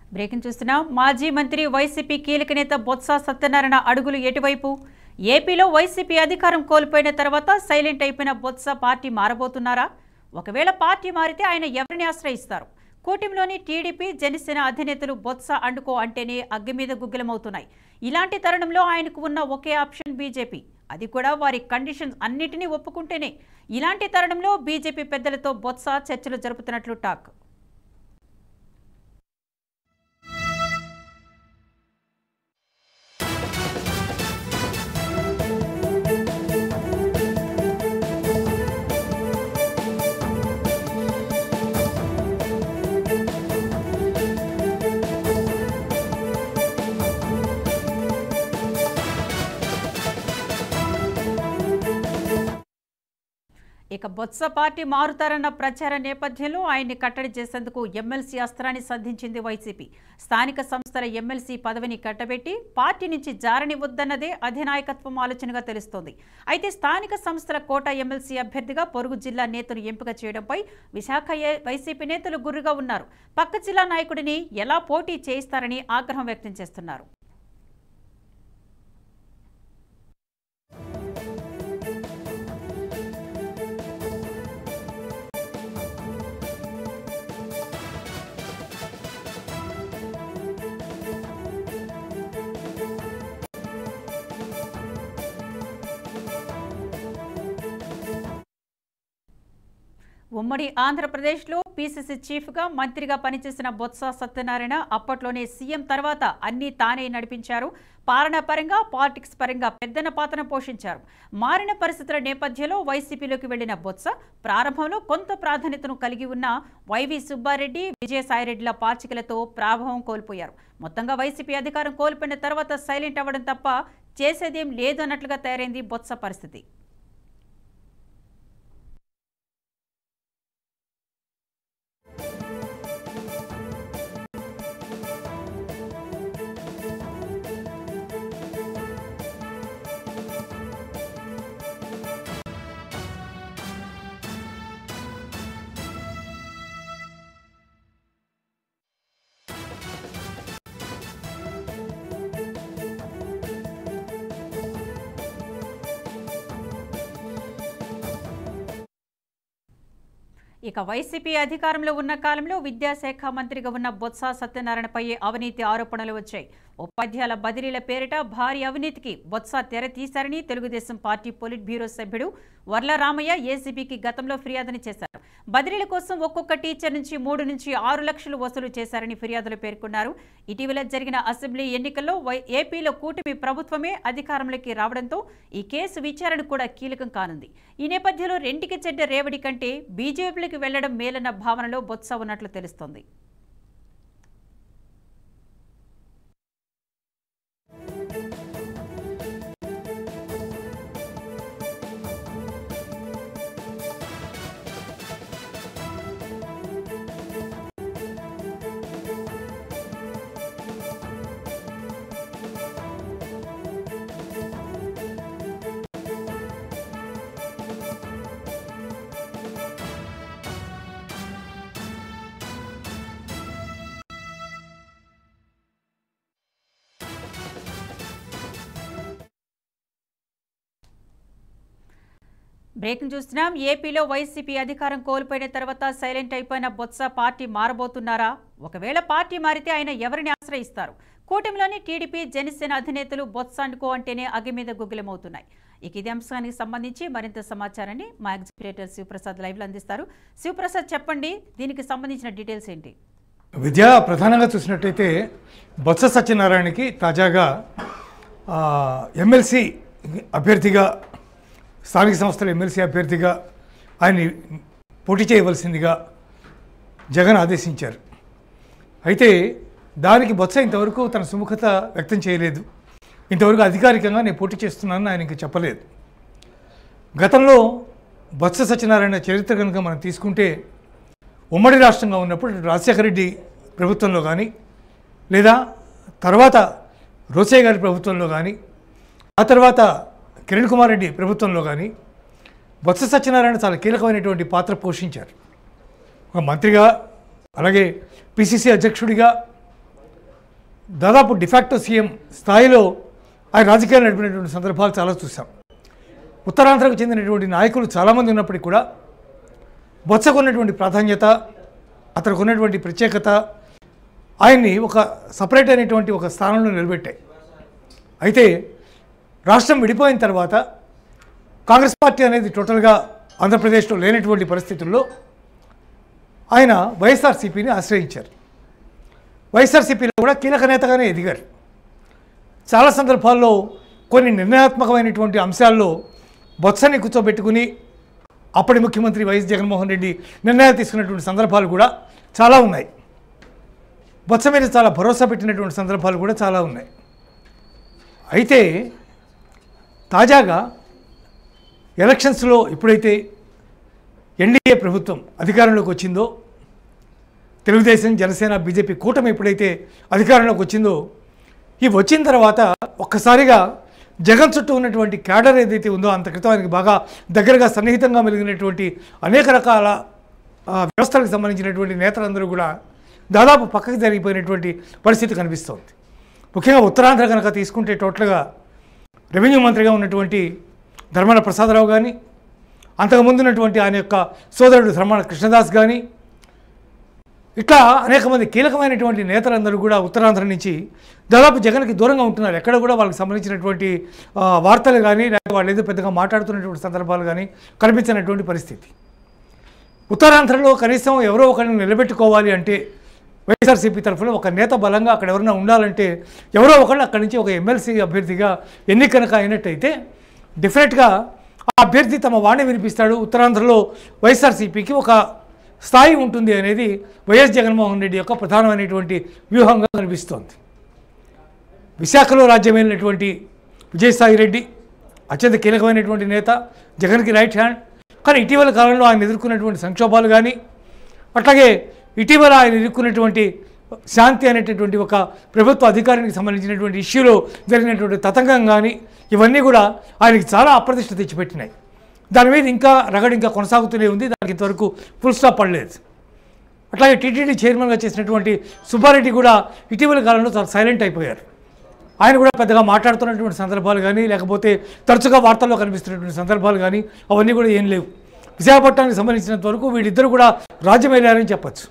విద్య ప్రధానంగా చూసినట్టయితే బొత్స సత్యనారాయణకి తాజాగా ఆ, ఎమ్మెల్సీ అభ్యర్థిగా స్థానిక సంస్థల ఎమ్మెల్సీ అభ్యర్థిగా ఆయన్ని పోటీ చేయవలసిందిగా జగన్ ఆదేశించారు అయితే దానికి బొత్స ఇంతవరకు తన సుముఖత వ్యక్తం చేయలేదు ఇంతవరకు అధికారికంగా నేను పోటీ చేస్తున్నానని ఆయన ఇంకా చెప్పలేదు గతంలో బొత్స సత్యనారాయణ చరిత్ర కనుక మనం తీసుకుంటే ఉమ్మడి రాష్ట్రంగా ఉన్నప్పుడు రాజశేఖర రెడ్డి ప్రభుత్వంలో కానీ లేదా తర్వాత రోసయ్య గారి ప్రభుత్వంలో కానీ ఆ తర్వాత కిరణ్ కుమార్ రెడ్డి ప్రభుత్వంలో కానీ బొత్స సత్యనారాయణ చాలా కీలకమైనటువంటి పాత్ర పోషించారు ఒక మంత్రిగా అలాగే పిసిసి అధ్యక్షుడిగా దాదాపు డిఫాక్టో సీఎం స్థాయిలో ఆయన రాజకీయాలు నడిపినటువంటి సందర్భాలు చాలా చూసాం ఉత్తరాంధ్రకు చెందినటువంటి నాయకులు చాలామంది ఉన్నప్పటికీ కూడా బొత్సకు ఉన్నటువంటి ప్రాధాన్యత అతనికి ఉన్నటువంటి ప్రత్యేకత ఆయన్ని ఒక సపరేట్ అయినటువంటి ఒక స్థానంలో నిలబెట్టాయి అయితే రాష్ట్రం విడిపోయిన తర్వాత కాంగ్రెస్ పార్టీ అనేది టోటల్గా ఆంధ్రప్రదేశ్లో లేనటువంటి పరిస్థితుల్లో ఆయన వైఎస్ఆర్సీపీని ఆశ్రయించారు వైఎస్ఆర్సీపీలో కూడా కీలక నేతగానే ఎదిగారు చాలా సందర్భాల్లో కొన్ని నిర్ణయాత్మకమైనటువంటి అంశాల్లో బొత్సని కూర్చోబెట్టుకుని అప్పటి ముఖ్యమంత్రి వైఎస్ జగన్మోహన్ రెడ్డి నిర్ణయాలు తీసుకున్నటువంటి సందర్భాలు కూడా చాలా ఉన్నాయి బొత్స మీద చాలా భరోసా పెట్టినటువంటి సందర్భాలు కూడా చాలా ఉన్నాయి అయితే తాజాగా ఎలక్షన్స్లో ఎప్పుడైతే ఎన్డీఏ ప్రభుత్వం అధికారంలోకి వచ్చిందో తెలుగుదేశం జనసేన బీజేపీ కూటమి ఎప్పుడైతే అధికారంలోకి వచ్చిందో ఈ వచ్చిన తర్వాత ఒక్కసారిగా జగన్ చుట్టూ ఉన్నటువంటి క్యాడర్ ఏదైతే ఉందో అంత క్రితం ఆయనకి బాగా దగ్గరగా సన్నిహితంగా మెలిగినటువంటి అనేక రకాల ఆ, వ్యవస్థలకు సంబంధించినటువంటి నేతలందరూ కూడా దాదాపు పక్కకి జరిగిపోయినటువంటి పరిస్థితి కనిపిస్తోంది ముఖ్యంగా ఉత్తరాంధ్ర కనుక తీసుకుంటే టోటల్గా రెవెన్యూ మంత్రిగా ఉన్నటువంటి ధర్మాన ప్రసాదరావు కానీ అంతకుముందు ఉన్నటువంటి ఆయన యొక్క సోదరుడు ధర్మాన కృష్ణదాస్ కానీ ఇట్లా అనేక మంది కీలకమైనటువంటి నేతలందరూ కూడా ఉత్తరాంధ్ర నుంచి దాదాపు జగన్కి దూరంగా ఉంటున్నారు ఎక్కడ కూడా వాళ్ళకి సంబంధించినటువంటి ఆ, వార్తలు కానీ లేకపోతే వాళ్ళు ఏదో పెద్దగా మాట్లాడుతున్నటువంటి సందర్భాలు కానీ కనిపించినటువంటి పరిస్థితి ఉత్తరాంధ్రలో కనీసం ఎవరో ఒకరిని నిలబెట్టుకోవాలి అంటే వైఎస్ఆర్సీపీ తరఫున ఒక నేత బలంగా అక్కడ ఎవరైనా ఉండాలంటే ఎవరో ఒకళ్ళు అక్కడి నుంచి ఒక ఎమ్మెల్సీ అభ్యర్థిగా ఎన్నిక కనుక అయినట్టయితే డెఫినెట్గా ఆ అభ్యర్థి తమ వాణి వినిపిస్తాడు ఉత్తరాంధ్రలో వైఎస్ఆర్సీపీకి ఒక స్థాయి ఉంటుంది అనేది వైఎస్ జగన్మోహన్ రెడ్డి యొక్క ప్రధానమైనటువంటి వ్యూహంగా కనిపిస్తోంది విశాఖలో రాజ్యమైనటువంటి విజయసాయి రెడ్డి అత్యంత కీలకమైనటువంటి నేత జగన్కి రైట్ హ్యాండ్ కానీ ఇటీవల కాలంలో ఆయన ఎదుర్కొన్నటువంటి సంక్షోభాలు కానీ అట్లాగే ఇటీవల ఆయన ఎదుర్కొన్నటువంటి శాంతి అనేటటువంటి ఒక ప్రభుత్వ అధికారానికి సంబంధించినటువంటి ఇష్యూలో జరిగినటువంటి తతంగం కానీ ఇవన్నీ కూడా ఆయనకి చాలా అప్రతిష్ట తెచ్చిపెట్టినాయి దాని మీద ఇంకా రగడ ఇంకా కొనసాగుతూనే ఉంది దానికి ఇంతవరకు ఫుల్ స్టాప్ పడలేదు అట్లాగే టీటీడీ చైర్మన్గా చేసినటువంటి సుబ్బారెడ్డి కూడా ఇటీవల కాలంలో చాలా సైలెంట్ అయిపోయారు ఆయన కూడా పెద్దగా మాట్లాడుతున్నటువంటి సందర్భాలు కానీ లేకపోతే తరచుగా వార్తల్లో కనిపిస్తున్నటువంటి సందర్భాలు కానీ అవన్నీ కూడా ఏం లేవు విశాఖపట్నానికి సంబంధించినంత వరకు వీళ్ళిద్దరూ కూడా రాజ్యం వెళ్ళారని చెప్పచ్చు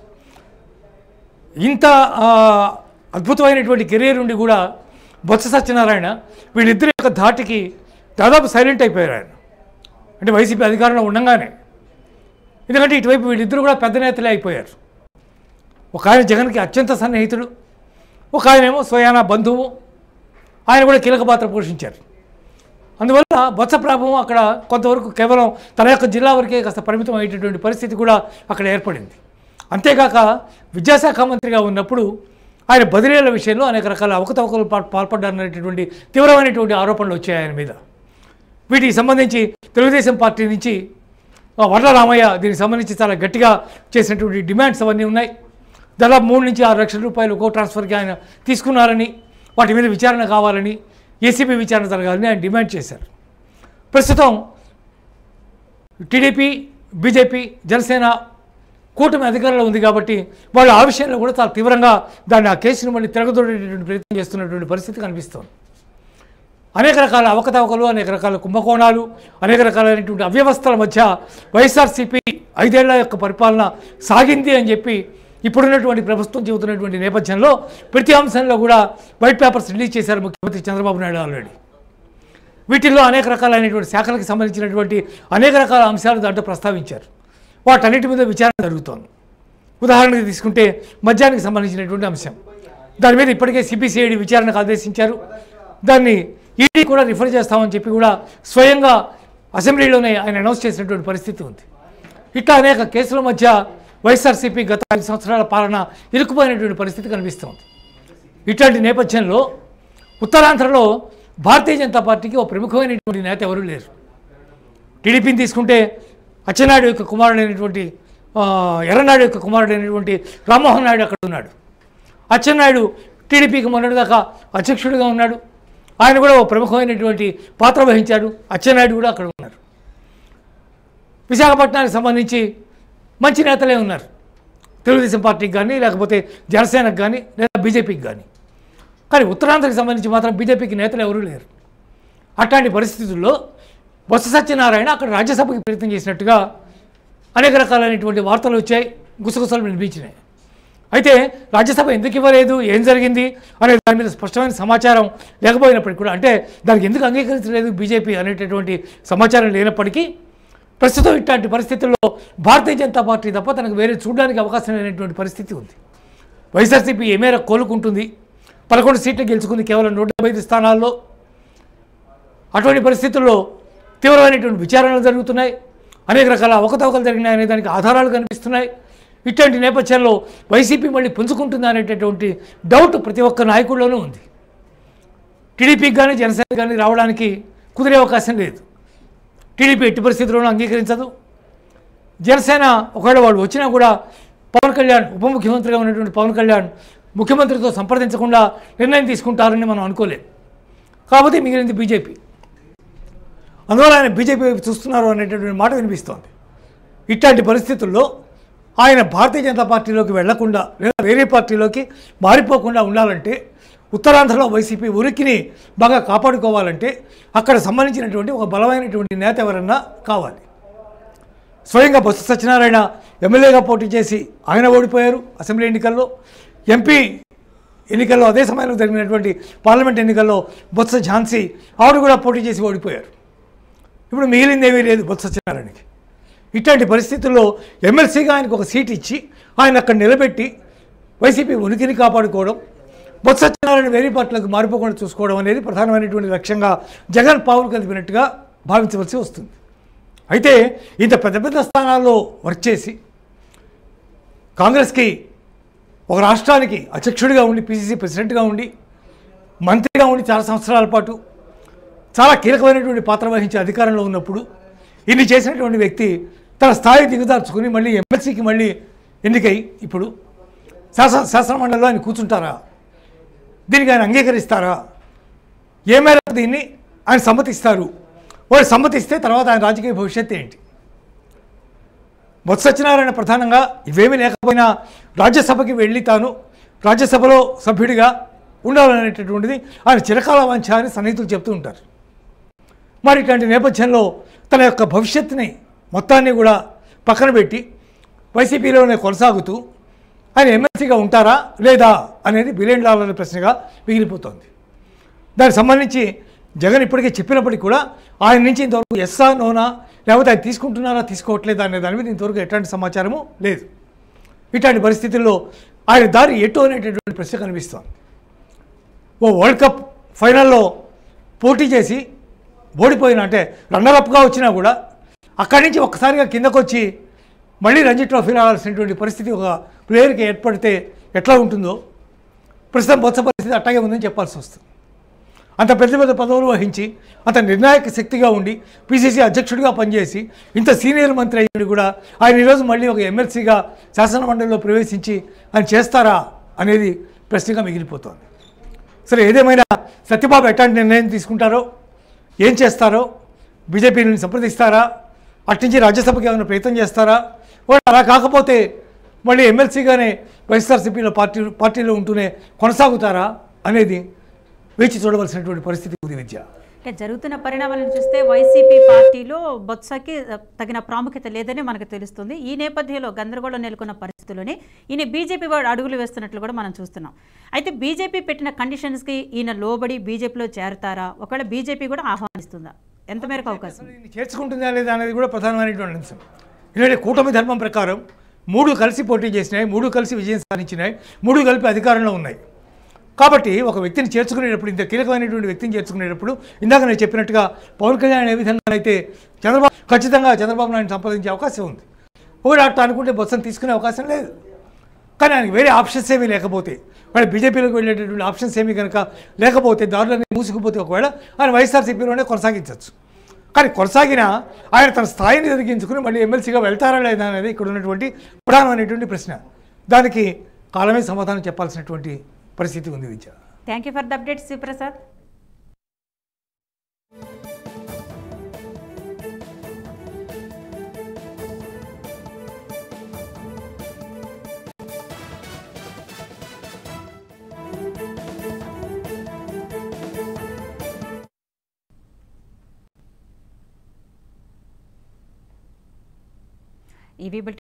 ఇంత ఆ, అద్భుతమైనటువంటి కెరీర్ ఉండి కూడా బొత్స సత్యనారాయణ వీళ్ళిద్దరి యొక్క ధాటికి దాదాపు సైలెంట్ అయిపోయారు ఆయన అంటే వైసీపీ అధికారంలో ఉండగానే ఎందుకంటే ఇటువైపు వీళ్ళిద్దరూ కూడా పెద్ద నేతలే అయిపోయారు ఒక ఆయన జగన్కి అత్యంత సన్నిహితుడు ఒక ఆయనేమో స్వయానా బంధువు ఆయన కూడా కీలక పాత్ర పోషించారు అందువల్ల బొత్స ప్రభావం అక్కడ కొంతవరకు కేవలం తన యొక్క జిల్లా వరకే కాస్త పరిమితం అయ్యేటటువంటి పరిస్థితి కూడా అక్కడ ఏర్పడింది అంతేకాక విద్యాశాఖ మంత్రిగా ఉన్నప్పుడు ఆయన బదిలీల విషయంలో అనేక రకాల అవకతవకలు పా- పాల్పడ్డారనేటటువంటి తీవ్రమైనటువంటి ఆరోపణలు వచ్చాయి ఆయన మీద వీటికి సంబంధించి తెలుగుదేశం పార్టీ నుంచి ఆ, వడ్ల రామయ్య దీనికి సంబంధించి చాలా గట్టిగా చేసినటువంటి డిమాండ్స్ అవన్నీ ఉన్నాయి దాదాపు మూడు నుంచి ఆరు లక్షల రూపాయలు ఒక్కో ట్రాన్స్ఫర్కి ఆయన తీసుకున్నారని వాటి మీద విచారణ కావాలని ఏసీబీ విచారణ జరగాలని ఆయన డిమాండ్ చేశారు ప్రస్తుతం టీడీపీ బీజేపీ జనసేన కూటమి అధికారంలో ఉంది కాబట్టి వాళ్ళు ఆ విషయంలో కూడా చాలా తీవ్రంగా దాన్ని ఆ కేసును మళ్ళీ తిరగదోడేటటువంటి ప్రయత్నం చేస్తున్నటువంటి పరిస్థితి కనిపిస్తోంది అనేక రకాల అవకతవకలు అనేక రకాల కుంభకోణాలు అనేక రకాలైనటువంటి అవ్యవస్థల మధ్య వైఎస్ఆర్సీపీ ఐదేళ్ల యొక్క పరిపాలన సాగింది అని చెప్పి ఇప్పుడున్నటువంటి ప్రభుత్వం చెబుతున్నటువంటి నేపథ్యంలో ప్రతి అంశంలో కూడా వైట్ పేపర్స్ రిలీజ్ చేశారు ముఖ్యమంత్రి చంద్రబాబు నాయుడు ఆల్రెడీ వీటిల్లో అనేక రకాలైనటువంటి శాఖలకు సంబంధించినటువంటి అనేక రకాల అంశాలు దాంట్లో ప్రస్తావించారు వాటన్నిటి మీద విచారణ జరుగుతోంది ఉదాహరణకి తీసుకుంటే మద్యానికి సంబంధించినటువంటి అంశం దాని మీద ఇప్పటికే సిబిసిఐడి విచారణకు ఆదేశించారు దాన్ని ఈడీ కూడా రిఫర్ చేస్తామని చెప్పి కూడా స్వయంగా అసెంబ్లీలోనే ఆయన అనౌన్స్ చేసినటువంటి పరిస్థితి ఉంది ఇట్లా అనేక కేసుల మధ్య వైఎస్ఆర్సీపీ గత ఐదు సంవత్సరాల పాలన ఇరుక్కుపోయినటువంటి పరిస్థితి కనిపిస్తోంది ఇట్లాంటి నేపథ్యంలో ఉత్తరాంధ్రలో భారతీయ జనతా పార్టీకి ఒక ప్రముఖమైనటువంటి నేత ఎవరూ లేరు టీడీపీని తీసుకుంటే అచ్చెన్నాయుడు యొక్క కుమారుడైనటువంటి ఆ, ఎర్రనాయుడు యొక్క కుమారుడైనటువంటి రామ్మోహన్ నాయుడు అక్కడ ఉన్నాడు అచ్చెన్నాయుడు టీడీపీకి మొన్నటిదాకా అధ్యక్షుడిగా ఉన్నాడు ఆయన కూడా ఒక ప్రముఖమైనటువంటి పాత్ర వహించాడు అచ్చెన్నాయుడు కూడా అక్కడ ఉన్నారు విశాఖపట్నానికి సంబంధించి మంచి నేతలే ఉన్నారు తెలుగుదేశం పార్టీకి కానీ లేకపోతే జనసేనకు కానీ లేదా బీజేపీకి కానీ కానీ ఉత్తరాంధ్రకి సంబంధించి మాత్రం బీజేపీకి నేతలు ఎవరూ లేరు అట్లాంటి పరిస్థితుల్లో బొత్స సత్యనారాయణ అక్కడ రాజ్యసభకి ప్రయత్నం చేసినట్టుగా అనేక రకాలైనటువంటి వార్తలు వచ్చాయి గుసగుసలు వినిపించినాయి అయితే రాజ్యసభ ఎందుకు ఇవ్వలేదు ఏం జరిగింది అనే దాని మీద స్పష్టమైన సమాచారం లేకపోయినప్పటికీ కూడా అంటే దానికి ఎందుకు అంగీకరించలేదు బీజేపీ అనేటటువంటి సమాచారం లేనప్పటికీ ప్రస్తుతం ఇట్లాంటి పరిస్థితుల్లో భారతీయ జనతా పార్టీ తప్ప తనకు వేరే చూడడానికి అవకాశం లేనటువంటి పరిస్థితి ఉంది వైఎస్ఆర్సీపీ ఏ మేర కోలుకుంటుంది పదకొండు సీట్లు గెలుచుకుంది కేవలం నూట డెబ్బై ఐదు స్థానాల్లో అటువంటి పరిస్థితుల్లో తీవ్రమైనటువంటి విచారణలు జరుగుతున్నాయి అనేక రకాల అవకతవకలు జరిగినాయి అనే దానికి ఆధారాలు కనిపిస్తున్నాయి ఇట్లాంటి నేపథ్యంలో వైసీపీ మళ్ళీ పుంజుకుంటుందా అనేటటువంటి డౌట్ ప్రతి ఒక్క నాయకుల్లోనూ ఉంది టీడీపీకి కానీ జనసేన కానీ రావడానికి కుదిరే అవకాశం లేదు టీడీపీ ఎట్టి పరిస్థితుల్లోనూ అంగీకరించదు జనసేన ఒకవేళ వాళ్ళు వచ్చినా కూడా పవన్ కళ్యాణ్ ఉప ముఖ్యమంత్రిగా ఉన్నటువంటి పవన్ కళ్యాణ్ ముఖ్యమంత్రితో సంప్రదించకుండా నిర్ణయం తీసుకుంటారని మనం అనుకోలేం కాబట్టి మిగిలింది బీజేపీ అందువల్ల ఆయన బీజేపీ వైపు చూస్తున్నారు అనేటటువంటి మాట వినిపిస్తోంది ఇట్లాంటి పరిస్థితుల్లో ఆయన భారతీయ జనతా పార్టీలోకి వెళ్లకుండా లేదా వేరే పార్టీలోకి మారిపోకుండా ఉండాలంటే ఉత్తరాంధ్రలో వైసీపీ ఉనికిని బాగా కాపాడుకోవాలంటే అక్కడ సంబంధించినటువంటి ఒక బలమైనటువంటి నేత ఎవరన్నా కావాలి స్వయంగా బొత్స సత్యనారాయణ ఎమ్మెల్యేగా పోటీ చేసి ఆయన ఓడిపోయారు అసెంబ్లీ ఎన్నికల్లో ఎంపీ ఎన్నికల్లో అదే సమయంలో జరిగినటువంటి పార్లమెంట్ ఎన్నికల్లో బొత్స ఝాన్సీ ఆవిడ కూడా పోటీ చేసి ఓడిపోయారు ఇప్పుడు మిగిలింది ఏమీ లేదు బొత్స సత్యనారాయణకి ఇట్లాంటి పరిస్థితుల్లో ఎమ్మెల్సీగా ఆయనకు ఒక సీట్ ఇచ్చి ఆయన అక్కడ నిలబెట్టి వైసీపీ ఉనికిని కాపాడుకోవడం బొత్స సత్యనారాయణ వేరే పార్టీలకు మారిపోకుండా చూసుకోవడం అనేది ప్రధానమైనటువంటి లక్ష్యంగా జగన్ పావులు కదిపినట్టుగా భావించవలసి వస్తుంది అయితే ఇంత పెద్ద పెద్ద స్థానాల్లో వర్క్ చేసి కాంగ్రెస్కి ఒక రాష్ట్రానికి అధ్యక్షుడిగా ఉండి పిసిసి ప్రెసిడెంట్గా ఉండి మంత్రిగా ఉండి చాలా సంవత్సరాల పాటు చాలా కీలకమైనటువంటి పాత్ర వహించే అధికారంలో ఉన్నప్పుడు ఇన్ని చేసినటువంటి వ్యక్తి తన స్థాయి దిగదార్చుకుని మళ్ళీ ఎమ్మెల్సీకి మళ్ళీ ఎన్నికై ఇప్పుడు శాసన శాసనమండలిలో ఆయన కూర్చుంటారా దీనికి ఆయన అంగీకరిస్తారా ఏ మేరకు దీన్ని ఆయన సమ్మతిస్తారు వాడు సమ్మతిస్తే తర్వాత ఆయన రాజకీయ భవిష్యత్తు ఏంటి బొత్స సత్యనారాయణ ప్రధానంగా ఇవేమీ లేకపోయినా రాజ్యసభకి వెళ్ళి తాను రాజ్యసభలో సభ్యుడిగా ఉండాలనేటటువంటిది ఆయన చిరకాల వంచ అని సన్నిహితులు చెప్తూ ఉంటారు మరి ఇట్లాంటి నేపథ్యంలో తన యొక్క భవిష్యత్తుని మొత్తాన్ని కూడా పక్కన పెట్టి వైసీపీలోనే కొనసాగుతూ ఆయన ఎమ్మెల్సీగా ఉంటారా లేదా అనేది బిలియన్ డాలర్ల ప్రశ్నగా మిగిలిపోతోంది దానికి సంబంధించి జగన్ ఇప్పటికే చెప్పినప్పటికీ కూడా ఆయన నుంచి ఇంతవరకు ఎస్సా నోనా లేకపోతే ఆయన తీసుకుంటున్నారా తీసుకోవట్లేదా అనే దాని మీద ఇంతవరకు ఎట్లాంటి సమాచారము లేదు ఇట్లాంటి పరిస్థితుల్లో ఆయన దారి ఎటు అనేటటువంటి ప్రశ్న కనిపిస్తోంది ఓ వరల్డ్ కప్ ఫైనల్లో పోటీ చేసి ఓడిపోయిన అంటే రన్నరప్గా వచ్చినా కూడా అక్కడి నుంచి ఒక్కసారిగా కిందకు వచ్చి మళ్ళీ రంజీ ట్రోఫీ రావాల్సినటువంటి పరిస్థితి ఒక ప్లేయర్కి ఏర్పడితే ఎట్లా ఉంటుందో ప్రస్తుతం బొత్స పరిస్థితి అట్టాగే ఉందని చెప్పాల్సి వస్తుంది అంత పెద్ద పెద్ద పదవులు వహించి అంత నిర్ణాయక శక్తిగా ఉండి పిసిసి అధ్యక్షుడిగా పనిచేసి ఇంత సీనియర్ మంత్రి అయ్యింది కూడా ఆయన ఈరోజు మళ్ళీ ఒక ఎమ్మెల్సీగా శాసనమండలిలో ప్రవేశించి ఆయన చేస్తారా అనేది ప్రశ్నగా మిగిలిపోతోంది సరే ఏదేమైనా సత్యబాబు ఎట్లాంటి నిర్ణయం తీసుకుంటారో ఏం చేస్తారో బీజేపీని సంప్రదిస్తారా అట్నుంచి రాజ్యసభకి ఏమైనా ప్రయత్నం చేస్తారా వాళ్ళు అలా కాకపోతే మళ్ళీ ఎమ్మెల్సీగానే వైఎస్ఆర్సీపీలో పార్టీ పార్టీలో ఉంటూనే కొనసాగుతారా అనేది వేచి చూడవలసినటువంటి పరిస్థితి ఉంది విద్య అంటే జరుగుతున్న పరిణామాలను చూస్తే వైసీపీ పార్టీలో బొత్సకి తగిన ప్రాముఖ్యత లేదని మనకు తెలుస్తుంది ఈ నేపథ్యంలో గందరగోళం నెలకొన్న పరిస్థితుల్లోనే ఈయన బీజేపీ వాడు అడుగులు వేస్తున్నట్లు కూడా మనం చూస్తున్నాం అయితే బీజేపీ పెట్టిన కండిషన్స్కి ఈయన లోబడి బీజేపీలో చేరుతారా ఒకవేళ బీజేపీ కూడా ఆహ్వానిస్తుందా ఎంత మేరకు అవకాశం ఉంది? దీన్ని చేర్చుకుంటుందా లేదా అనేది కూడా ప్రధానమైనటువంటి అంశం ఎందుకంటే కూటమి ధర్మం ప్రకారం మూడు కలిసి పోటీ చేసినాయి మూడు కలిసి విజయం సాధించినాయి మూడు కలిపి అధికారంలో ఉన్నాయి కాబట్టి ఒక వ్యక్తిని చేర్చుకునేటప్పుడు ఇంత కీలకమైనటువంటి వ్యక్తిని చేర్చుకునేటప్పుడు ఇందాక నేను చెప్పినట్టుగా పవన్ కళ్యాణ్ ఏ విధంగా అయితే చంద్రబాబు ఖచ్చితంగా చంద్రబాబు నాయుడు సంపాదించే అవకాశం ఉంది ఒకటి అట్లా అనుకుంటే బొత్సను తీసుకునే అవకాశం లేదు కానీ ఆయనకి వేరే ఆప్షన్స్ ఏమీ లేకపోతే వాడు బీజేపీలోకి వెళ్ళేటటువంటి ఆప్షన్స్ ఏమీ కనుక లేకపోతే దారులన్నీ మూసుకుపోతే ఒకవేళ ఆయన వైఎస్ఆర్సీపీలోనే కొనసాగించవచ్చు కానీ కొనసాగినా ఆయన తన స్థాయిని ఎదిగించుకుని మళ్ళీ ఎమ్మెల్సీగా వెళ్తారా లేదా అనేది ఇక్కడ ఉన్నటువంటి ప్రధానమైనటువంటి ప్రశ్న దానికి కాలమే సమాధానం చెప్పాల్సినటువంటి పరిస్థితి ఉంది Vidya thank you for the update Sivaprasad EV